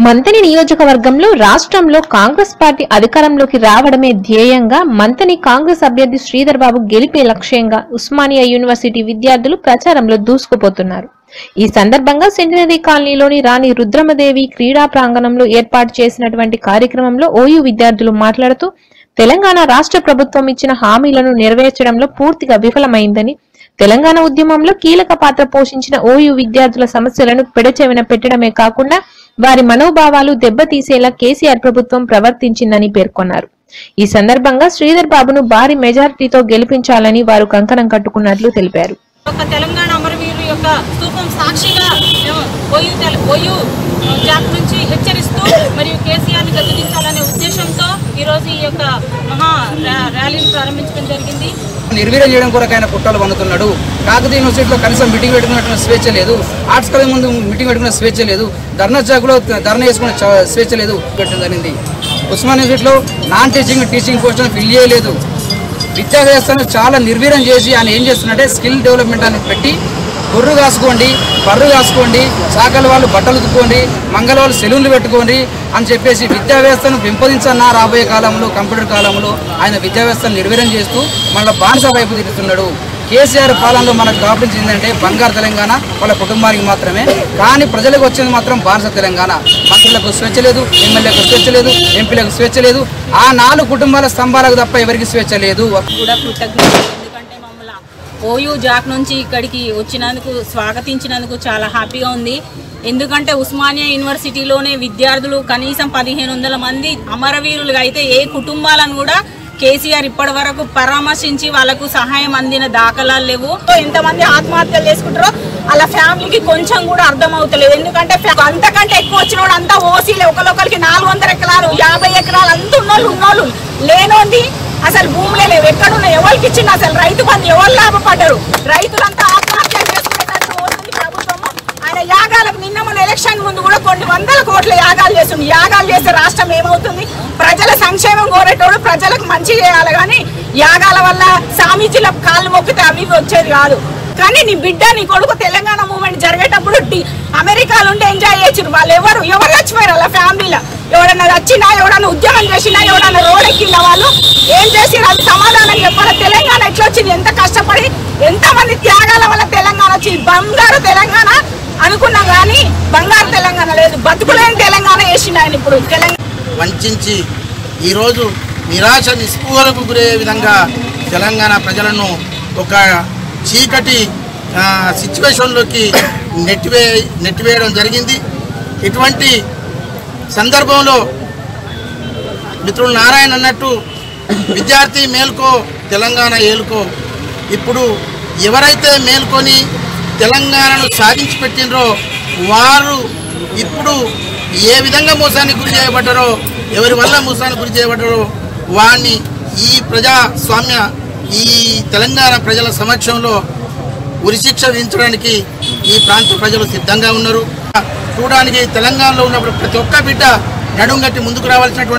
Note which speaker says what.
Speaker 1: మంతని నియోజకవర్గంలో రాష్ట్రంలో కాంగ్రెస్ పార్టీ అధికారంలోకి రావడమే ధ్యేయంగా మంతని కాంగ్రెస్ అభ్యర్థి శ్రీధర్ బాబు గెలిపే లక్ష్యంగా ఉస్మానియా యూనివర్సిటీ విద్యార్థులు ప్రచారంలో దూసుకుపోతున్నారు ఈ సందర్భంగా సెంటినరీ కాలనీలోని రాణి రుద్రమదేవి క్రీడా ప్రాంగణంలో ఏర్పాటు చేసినటువంటి కార్యక్రమంలో ఓయూ విద్యార్థులు మాట్లాడుతూ తెలంగాణ రాష్ట్ర ప్రభుత్వం ఇచ్చిన హామీలను నెరవేర్చడంలో పూర్తిగా విఫలమైందని తెలంగాణ ఉద్యమంలో కీలక పాత్ర పోషించిన ఓయూ విద్యార్థుల సమస్యలను పెడచెవిన పెట్టడమే కాకుండా వారి మనోభావాలు దెబ్బతీసేలా కేసీఆర్ ప్రభుత్వం ప్రవర్తించిందని పేర్కొన్నారు ఈ సందర్భంగా శ్రీధర్ బాబును భారీ మెజారిటీతో గెలిపించాలని వారు కంకణం కట్టుకున్నట్లు తెలిపారు
Speaker 2: ఒక తెలంగాణ అమరవీరుల యొక్క స్థూపం సాక్షిగా మేము ఓయూ తెల- ఓయూ జాబ్ నుంచి హెచ్చరిస్తూ మరియు కేసీఆర్ని గద్దెదించాలనే ఉద్దేశంతో ఈరోజు ఈ యొక్క మహా ర్యా- ర్యాలీని ప్రారంభించడం జరిగింది
Speaker 3: నిర్వీర్యం చేయడం కొరకు ఆయన కుట్రలు పన్నుతున్నాడు కాకతీయ యూనివర్సిటీలో కనీసం మీటింగ్ పెట్టుకున్నటువంటి స్వేచ్ఛ లేదు ఆర్ట్స్ కాలేజ్ ముందు మీటింగ్ పెట్టుకున్న స్వేచ్ఛ లేదు ధర్నా చాకులో ధర్నా చేసుకునే చ- స్వేచ్ఛ లేదు పెట్టడం జరిగింది ఉస్మాన్ యూనివర్సిటీలో నాన్ టీచింగ్ టీచింగ్ పోస్టులను ఫిల్ చేయలేదు విద్యా వ్యవస్థను చాలా నిర్వీర్యం చేసి ఆయన ఏం చేస్తున్నాడంటే స్కిల్ డెవలప్మెంట్ అని పెట్టి గొర్రు కాసుకోండి బర్రు కాసుకోండి సాకల వాళ్ళు బట్టలు ఉతుక్కోండి మంగళ వాళ్ళు సెలూన్లు పెట్టుకోండి అని చెప్పేసి విద్యా వ్యవస్థను పెంపొందించన్న రాబోయే కాలంలో కంప్యూటర్ కాలంలో ఆయన విద్యా వ్యవస్థను నిర్వీర్యం చేస్తూ మళ్ళీ బానిస వైపు తిరుగుతున్నాడు కేసీఆర్ పాలనలో మనకు కాపించింది ఏంటంటే బంగారు తెలంగాణ వాళ్ళ కుటుంబానికి మాత్రమే కానీ ప్రజలకు వచ్చింది మాత్రం బానిస తెలంగాణ మంత్రులకు స్వేచ్ఛ లేదు ఎమ్మెల్యేలకు స్వేచ్ఛ లేదు ఎంపీలకు స్వేచ్ఛ లేదు ఆ నాలుగు కుటుంబాల స్తంభాలకు తప్ప ఎవరికి స్వేచ్ఛ లేదు
Speaker 2: కూడా కృతజ్ఞతలు ఎందుకంటే మమ్మల్ని ఓయూ జాక్ నుంచి ఇక్కడికి వచ్చినందుకు స్వాగతించినందుకు చాలా హ్యాపీగా ఉంది ఎందుకంటే ఉస్మానియా యూనివర్సిటీలోనే విద్యార్థులు కనీసం పదిహేను వందల మంది అమరవీరులుగా అయితే ఏ కుటుంబాలను కూడా కేసీఆర్ ఇప్పటి వరకు పరామర్శించి వాళ్ళకు సహాయం అందిన దాఖలాలు లేవు ఎంతమంది ఆత్మహత్యలు చేసుకుంటారో వాళ్ళ ఫ్యామిలీకి కొంచెం కూడా అర్థం అవుతలేదు ఎందుకంటే ఫ్యా- అంతకంటే ఎక్కువ వచ్చిన అంతా ఓసీలే ఒకరికొకరికి నాలుగు వందల ఎకరాలు యాభై ఎకరాలు అంత ఉన్నోళ్ళు ఉన్నోళ్ళు లేనోంది అసలు భూములే లేవు ఎక్కడున్నా ఎవరికి ఇచ్చింది అసలు రైతు బంధు ఎవరు లాభపడ్డారు రైతులంతా ఆత్మహత్యలు చేసుకునేటట్టు పోతుంది ప్రభుత్వము ఆయన యాగాలకు నిన్న మన ఎలక్షన్ ముందు కూడా కొన్ని వందల కోట్ల యాగాలు చేస్తుంది యాగాలు చేస్తే రాష్ట్రం ఏమవుతుంది ప్రజల సంక్షేమం కోరేటోడు ప్రజలకు మంచి చేయాలి కానీ యాగాల వల్ల స్వామీజీల కాళ్ళు మొక్కితే అవి ఇవి వచ్చేది కాదు కానీ నీ బిడ్డ నీ కొడుకు తెలంగాణ మూవ్మెంట్ జరిగేటప్పుడు డి- అమెరికాలో ఉండి ఎంజాయ్ చేసారు వాళ్ళు ఎవరు ఎవరు చచ్చిపోయారు వాళ్ళ ఫ్యామిలీలో ఎవడన్నా వచ్చినా ఎవడన్నా ఉద్యోగం చేసినా ఎవడన్నా రోడ్ ఎక్కిన వాళ్ళు ఏం చేసినా అది సమాధానం చెప్పాలి తెలంగాణ ఎట్లా వచ్చింది ఎంత కష్టపడి ఎంత మంది త్యాగాల వల్ల తెలంగాణ వచ్చింది బంగారు తెలంగాణ అనుకున్నాం కానీ బంగారు తెలంగాణ లేదు బతుకులేని తెలంగాణ వేసిండు ఆయన ఇప్పుడు తెలంగాణ
Speaker 4: వంచి ఈరోజు నిరాశ నిస్పృహలకు గురయ్యే విధంగా తెలంగాణ ప్రజలను ఒక చీకటి ఆ, సిచ్యువేషన్లోకి నెట్టివే నెట్టివేయడం జరిగింది ఇటువంటి సందర్భంలో మిత్రుడు నారాయణ అన్నట్టు విద్యార్థి మేల్కో తెలంగాణ ఏలుకో ఇప్పుడు ఎవరైతే మేల్కొని తెలంగాణను సాధించి పెట్టినరో వారు ఇప్పుడు ఏ విధంగా మోసానికి గురి చేయబడ్డారో ఎవరి వల్ల మోసానికి గురి చేయబడ్డారో వారిని ఈ ప్రజాస్వామ్య ఈ తెలంగాణ ప్రజల సమక్షంలో ఉరిశిక్ష విధించడానికి ఈ ప్రాంత ప్రజలు సిద్ధంగా ఉన్నారు చూడడానికి తెలంగాణలో ఉన్నప్పుడు ప్రతి ఒక్క బిడ్డ నడుంగట్టి ముందుకు రావాల్సినటువంటి